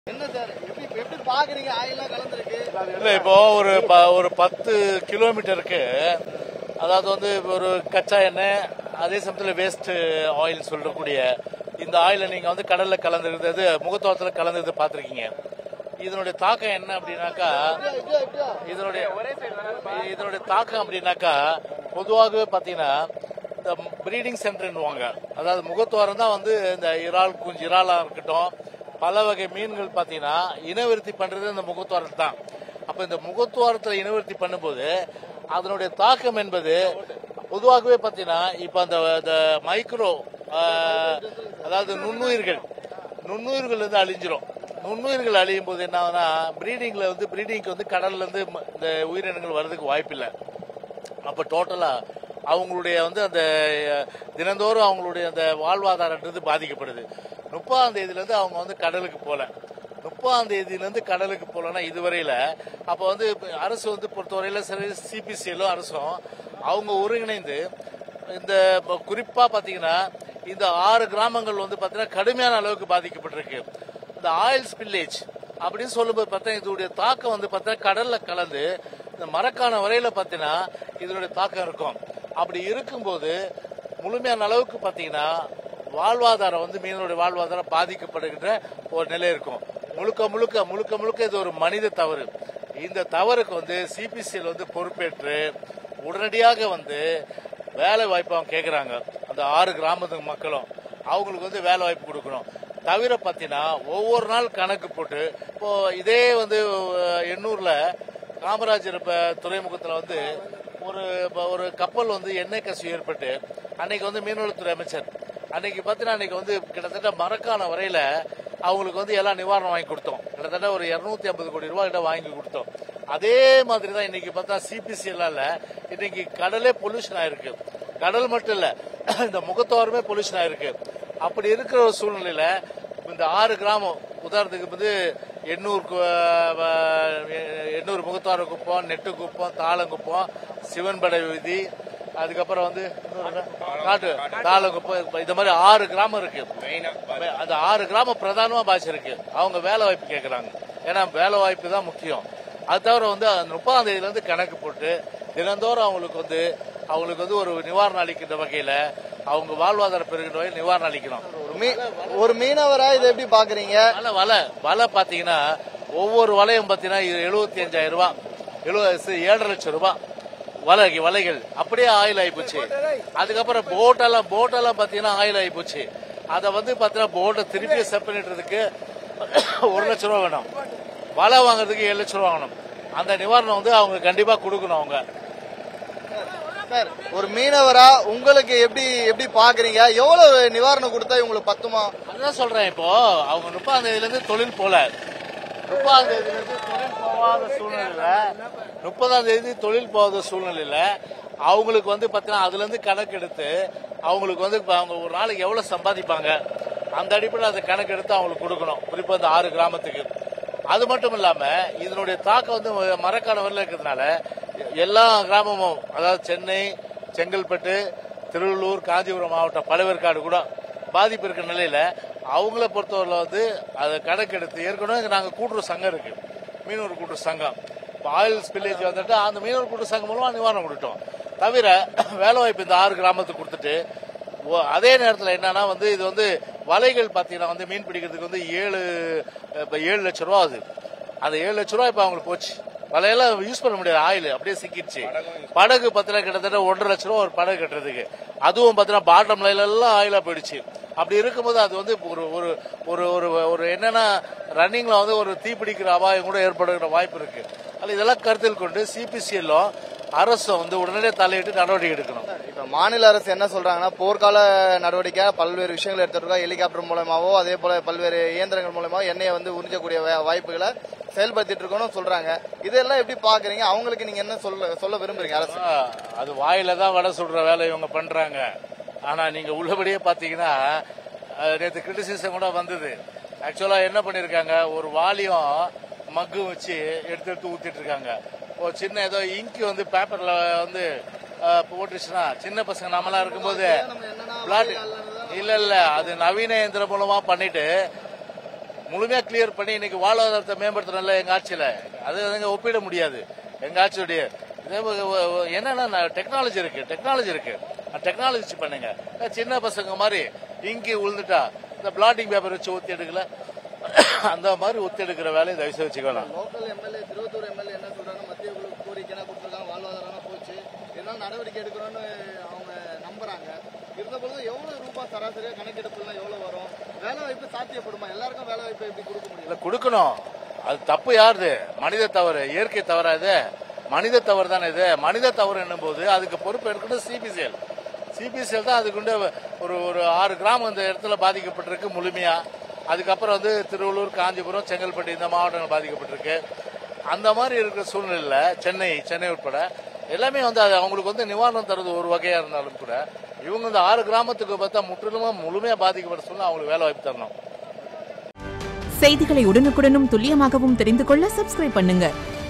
என்ன சார் எப்படி எப்படி பாக்குறீங்க ஆயிலாம் கலந்துருக்கு இல்ல இப்போ ஒரு ப- ஒரு பத்து கிலோமீட்டருக்கு அதாவது வந்து ஒரு கச்சா எண்ணெய் அதே சமயத்தில் வேஸ்ட் ஆயில் சொல்லக்கூடிய இந்த ஆயிலை நீங்க வந்து கடல்ல கலந்துருந்தது முகத்தோட்டத்தில் கலந்துருது பார்த்துருக்கீங்க இதனுடைய தாக்கம் என்ன அப்படின்னாக்கா இதனுடைய இதனுடைய தாக்கம் அப்படின்னாக்கா பொதுவாகவே பார்த்தீங்கன்னா இந்த ப்ரீடிங் சென்டர்னுவாங்க அதாவது முகத்துவாரம் தான் வந்து இந்த இறால் குஞ்சு இறாலா இருக்கட்டும் பல வகை மீன்கள் பார்த்தீங்கன்னா இனவிருத்தி பண்றது இந்த முகத்துவாரத்தில் தான் அப்ப இந்த முகத்துவாரத்தில் இனவிருத்தி பண்ணும்போது அதனுடைய தாக்கம் என்பது பொதுவாகவே பார்த்தீங்கன்னா இப்போ அந்த இந்த மைக்ரோ அதாவது நுண்ணுயிர்கள் நுண்ணுயிர்கள் வந்து அழிஞ்சிரும் நுண்ணுயிர்கள் அழியும் போது என்ன ஆகுனா ப்ரீடிங்ல வந்து ப்ரீடிங்க்கு வந்து கடல்ல இருந்து ம- இந்த உயிரினங்கள் வர்றதுக்கு வாய்ப்பில்லை அப்ப டோட்டலா அவங்களுடைய வந்து அந்த அஹ், தினந்தோறும் அவங்களுடைய அந்த வாழ்வாதாரன்றது பாதிக்கப்படுது முப்பதாம் தேதியில இருந்து அவங்க வந்து கடலுக்கு போல முப்பதாம் தேதியில இருந்து கடலுக்கு போலன்னா இதுவரையில அப்ப வந்து இப்ப அரசு வந்து பொறுத்தவரையில சரி சிபிசிஎல்லும் அரசும் அவங்க ஒருங்கிணைந்து இந்த இப்ப குறிப்பா பாத்தீங்கன்னா இந்த ஆறு கிராமங்கள் வந்து பாத்தீங்கன்னா கடுமையான அளவுக்கு பாதிக்கப்பட்டிருக்கு இந்த ஆயில் ஸ்பில்லேஜ் அப்படின்னு சொல்லும்போது பார்த்தா இதோடைய தாக்கம் வந்து பார்த்தா கடல்ல கலந்து இந்த மரக்கான வரையில பார்த்தீங்கன்னா இதனுடைய தாக்கம் இருக்கும் அப்படி இருக்கும்போது முழுமையான அளவுக்கு பார்த்தீங்கன்னா வாழ்வாதாரம் வந்து மீனவருடைய வாழ்வாதாரம் பாதிக்கப்படுகின்ற ஒரு நிலை இருக்கும் முழுக்க முழுக்க முழுக்க முழுக்க இது ஒரு மனித தவறு இந்த தவறுக்கு வந்து சிபிசிஎல் வந்து பொறுப்பேற்று உடனடியாக வந்து வேலை வாய்ப்பு அவங்க கேட்குறாங்க அந்த ஆறு கிராமத்து மக்களும் அவங்களுக்கு வந்து வேலை வாய்ப்பு கொடுக்கணும் தவிர பார்த்தீங்கன்னா ஒவ்வொரு நாள் கணக்கு போட்டு இப்போ இதே வந்து அஹ், எண்ணூர்ல காமராஜர் இப்ப துறைமுகத்தில் வந்து ஒரு இப்ப ஒரு கப்பல் வந்து எண்ணெய் கசிவு ஏற்பட்டு அன்னைக்கு வந்து மீன்வளத்துறை அமைச்சர் அன்னைக்கு பார்த்தீங்கன்னா அன்னைக்கு வந்து கிட்டத்தட்ட மரக்கான வரையில அவங்களுக்கு வந்து எல்லாம் நிவாரணம் வாங்கி கொடுத்தோம் கிட்டத்தட்ட ஒரு இருநூத்தி ஐம்பது கோடி ரூபாய் கிட்ட வாங்கி கொடுத்தோம் அதே மாதிரி தான் இன்னைக்கு பார்த்தா சிபிசிஎல்ல இன்னைக்கு கடலே பொல்யூஷன் ஆயிருக்கு கடல் மட்டும் இல்ல இந்த முகத்தோரமே பொல்யூஷன் ஆயிருக்கு அப்படி இருக்கிற ஒரு சூழ்நிலையில இந்த ஆறு கிராமம் உதாரணத்துக்கு வந்து எண்ணூர் கு- அஹ், எண்ணூர் முகத்தாறு குப்பம் நெட்டு குப்பம் தாளங்குப்பம் சிவன்படை வீதி அதுக்கப்புறம் வந்து இன்னொரு என்ன? காட்டு தாளங்குப்பம் இந்த மாதிரி ஆறு கிராமம் இருக்கு அந்த ஆறு கிராமம் பிரதானமா பாதிச்சிருக்கு அவங்க வேலை வாய்ப்பு கேட்கறாங்க ஏன்னா வேலை வாய்ப்பு தான் முக்கியம் அது தவிர வந்து அந்த முப்பதாம் தேதியில இருந்து கணக்கு போட்டு தினந்தோறும் அவங்களுக்கு வந்து அவங்களுக்கு வந்து ஒரு நிவாரணம் அளிக்கின்ற வகையில அவங்க வாழ்வாதாரம் பெறுகின்ற வகையில் நிவாரணம் அளிக்கணும் ஒரு மீ ஒரு மீனவரா இதை எப்படி பாக்குறீங்க வலை வலை வலை பாத்தீங்கன்னா ஒவ்வொரு வலையும் பாத்தீங்கன்னா எழுபத்தி அஞ்சாயிரம் ரூபாய் எழுபது ஏழரை லட்சம் ரூபாய் வலை வலைகள் அப்படியே ஆயில் ஆயிப்போச்சு அதுக்கப்புறம் போட்டெல்லாம் போட்டெல்லாம் பாத்தீங்கன்னா ஆயில் ஆயிப்போச்சு அதை வந்து பாத்தீங்கன்னா போட்டை திருப்பி செட் பண்ணிட்டுறதுக்கு ஒரு லட்சம் ரூபா வேணும் வலை வாங்குறதுக்கு ஏழு லட்சம் ரூபா வாங்கணும் அந்த நிவாரணம் வந்து அவங்க கண்டிப்பா கொடுக்கணும் அவங்க சார் ஒரு மீனவரா உங்களுக்கு எப்படி எப்படி பாக்குறீங்க எவ்வளவு நிவாரணம் கொடுத்தா இவங்களுக்கு பத்துமா அதுதான் சொல்றேன் இப்போ அவங்க முப்பதாம் தேதியில இருந்து தொழில் போல முப்பதாம் தேதியில இருந்து தொழில் போகாத சூழ்நிலையில முப்பதாம் தேதி தொழில் போகாத சூழ்நிலையில அவங்களுக்கு வந்து பாத்தீங்கன்னா அதுல இருந்து கணக்கு எடுத்து அவங்களுக்கு வந்து இப்ப அவங்க ஒரு நாளைக்கு எவ்வளவு சம்பாதிப்பாங்க அந்த அடிப்படையில் அந்த கணக்கு எடுத்து அவங்களுக்கு கொடுக்கணும் குறிப்பா இந்த ஆறு கிராமத்துக்கு அது மட்டும் இல்லாம இதனுடைய தாக்கம் வந்து மரக்கான வரல இருக்கிறதுனால எல்லா கிராமமும் அதாவது சென்னை செங்கல்பட்டு திருவள்ளூர் காஞ்சிபுரம் மாவட்டம் பழவேற்காடு கூட பாதிப்பு இருக்கிற நிலையில அவங்கள பொறுத்தவரை வந்து அதை கணக்கெடுத்து ஏற்கனவே நாங்க கூட்டுறவு சங்கம் இருக்கு மீனவர் கூட்டுறவு சங்கம் இப்போ ஆயில் ஸ்பில்லேஜ் வந்துட்டு அந்த மீனவர் கூட்டுறவு சங்கம் மூலமா நிவாரணம் கொடுத்தோம் தவிர வேலை வாய்ப்பு இந்த ஆறு கிராமத்துக்கு கொடுத்துட்டு ஓ- அதே நேரத்தில் என்னன்னா வந்து இது வந்து வலைகள் பார்த்தீங்கன்னா வந்து மீன் பிடிக்கிறதுக்கு வந்து ஏழு இப்போ ஏழு லட்சம் ரூபா ஆகுது அந்த ஏழு லட்ச ரூபா இப்போ அவங்களுக்கு போச்சு வலையெல்லாம் யூஸ் பண்ண முடியாது ஆயில் அப்படியே சிக்கிடுச்சு படகு பார்த்தீங்கன்னா கிட்டத்தட்ட ஒன்றரை லட்ச ரூபா ஒரு படகு கட்டுறதுக்கு அதுவும் பார்த்தீங்கன்னா பாட்டம் லைன்ல எல்லாம் ஆயிலா போயிடுச்சு அப்படி இருக்கும்போது அது வந்து ஒரு ஒரு ஒரு ஒரு ஒரு என்னன்னா ரன்னிங்ல வந்து ஒரு தீப்பிடிக்கிற அபாயம் கூட ஏற்படுகிற வாய்ப்பு இருக்கு அதில் இதெல்லாம் கருத்தில் கொண்டு சிபிசிஎல்லும் அரசும் வந்து உடனடியாக தலையிட்டு நடவடிக்கை எடுக்கணும் இப்ப மாநில அரசு என்ன சொல்றாங்கன்னா போர்க்கால நடவடிக்கை பல்வேறு விஷயங்கள் எடுத்துருக்கோம் ஹெலிகாப்டர் மூலமாவோ அதே போல பல்வேறு இயந்திரங்கள் மூலமாவோ எண்ணெயை வந்து உறிஞ்சக்கூடிய வா- வாய்ப்புகளை செயல்படுத்திட்டு இருக்கோம்னு சொல்றாங்க இதெல்லாம் எப்படி பாக்குறீங்க அவங்களுக்கு நீங்க என்ன சொல்ல சொல்ல விரும்புறீங்க அரசு ஆ, அது வாயில தான் வடை சுடுற வேலை இவங்க பண்றாங்க ஆனா நீங்க உள்ளபடியே பாத்தீங்கன்னா அஹ், நேத்து கிரிட்டிசிசம் கூட வந்தது ஆக்சுவலா என்ன பண்ணிருக்காங்க ஒரு வாளியும் மக்கு வச்சு எடுத்து எடுத்து ஊத்திட்டு இருக்காங்க ஒரு சின்ன ஏதோ இங்க் வந்து பேப்பர்ல வந்து அஹ், போட்டுச்சுன்னா சின்ன பசங்க நம்மலாம் இருக்கும்போது பிளாட் இல்ல இல்ல அது நவீன இயந்திரம் மூலமா பண்ணிட்டு முழுமையா கிளியர் பண்ணி இன்னைக்கு வாழ்வாதாரத்தை மேம்படுத்துறோம்ல எங்க ஆட்சியில அது எங்க ஒப்பிட முடியாது எங்க ஆட்சியுடைய இதே போல ஒ- ஒ- என்னன்னா டெக்னாலஜி இருக்கு டெக்னாலஜி இருக்கு டெக்னாலஜி பண்ணுங்க சின்ன பசங்க மாதிரி இங்கி உழுந்துட்டா இந்த பிளாட்டிங் பேப்பர் வச்சு ஒத்தி எடுக்கல அந்த மாதிரி ஒத்தி எடுக்கிற வேலையை தயவு செய்து வச்சுக்கலாம் லோக்கல் எம்எல்ஏ திருவத்தூர் எம்எல்ஏ என்ன சொல்றாங்க மத்திய குழு கோரிக்கைனா கொடுத்துருக்காங்க வாழ்வாதாரம் போச்சு இதெல்லாம் நடவடிக்கை எடுக்கிறோம்னு அவங்க நம்புறாங்க இருந்த பொழுது எவ்வளவு ரூபாய் சராசரியா கணக்கெடுப்புலாம் எவ்வளவு வரும் வேலை வாய்ப்பு சாத்தியப்படுமா எல்லாருக்கும் வேலை வாய்ப்பு எப்படி கொடுக்க முடியும் இல்ல கொடுக்கணும் அது தப்பு யாருது மனித தவறு இயற்கை தவறா இது மனித தவறு தானே இது மனித தவறு என்னும் போது அதுக்கு பொறுப்பு எடுக்கணும் சிபிசிஎல் சிபிசிஎல் தான் அதுக்குண்டு ஒரு ஒரு ஆறு கிராமம் இந்த இடத்துல பாதிக்கப்பட்டிருக்கு முழுமையா அதுக்கப்புறம் வந்து திருவள்ளூர் காஞ்சிபுரம் செங்கல்பட்டு இந்த மாவட்டங்கள் பாதிக்கப்பட்டிருக்கு அந்த மாதிரி இருக்கிற சூழ்நிலையில சென்னை சென்னை உட்பட எல்லாமே வந்து அது அவங்களுக்கு வந்து நிவாரணம் தருவது ஒரு வகையா இருந்தாலும் கூட இவங்க இந்த ஆறு கிராமத்துக்கு பார்த்தா முற்றிலுமா முழுமையா பாதிக்கப்பட்ட சூழ்நிலை அவங்களுக்கு வேலை வாய்ப்பு தரணும் செய்திகளை உடனுக்குடனும் துல்லியமாகவும் தெரிந்து கொள்ள சப்ஸ்கிரைப் பண்ணுங்க